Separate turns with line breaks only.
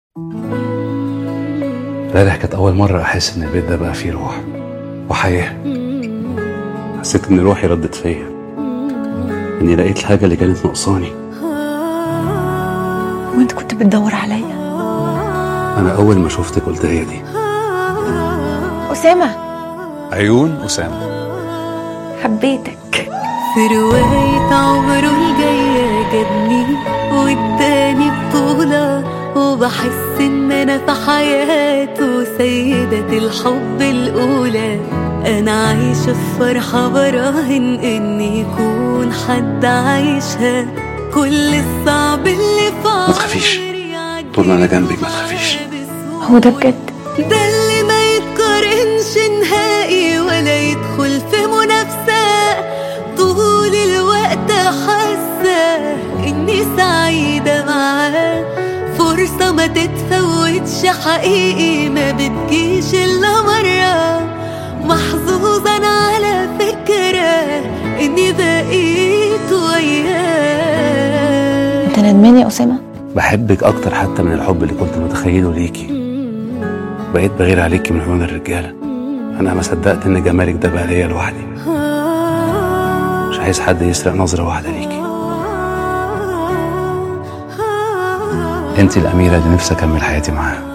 امبارح كانت أول مرة أحس إن البيت ده بقى فيه روح وحياة حسيت إن روحي ردت فيا إني لقيت الحاجة اللي كانت ناقصاني
وانت كنت بتدور عليا
أنا أول ما شفتك قلت هي دي
أسامة
عيون أسامة
حبيتك
في رواية عمره الجاية جابني واداني بطولة وبحس ان انا في حياته سيدة الحب الاولى انا عايشة في فرحة براهن ان يكون حد عايشها كل الصعب اللي في
ما تخافيش. طول ما أنا جنبك ما تخافيش.
هو ده بجد
ده اللي ما يتقارنش نهائي ولا يدخل في منافسة طول الوقت حاسة إني سعيدة معاه فرصة ما تتفوتش حقيقي ما بتجيش إلا مرة محظوظة أنا على فكرة إني بقيت وياه
انت ندمان يا أسامة
بحبك أكتر حتى من الحب اللي كنت متخيله ليكي بقيت بغير عليكي من عيون الرجالة أنا ما صدقت إن جمالك ده بقى ليا لوحدي مش عايز حد يسرق نظرة واحدة ليكي انت الأميرة اللي نفسي أكمل حياتي معاها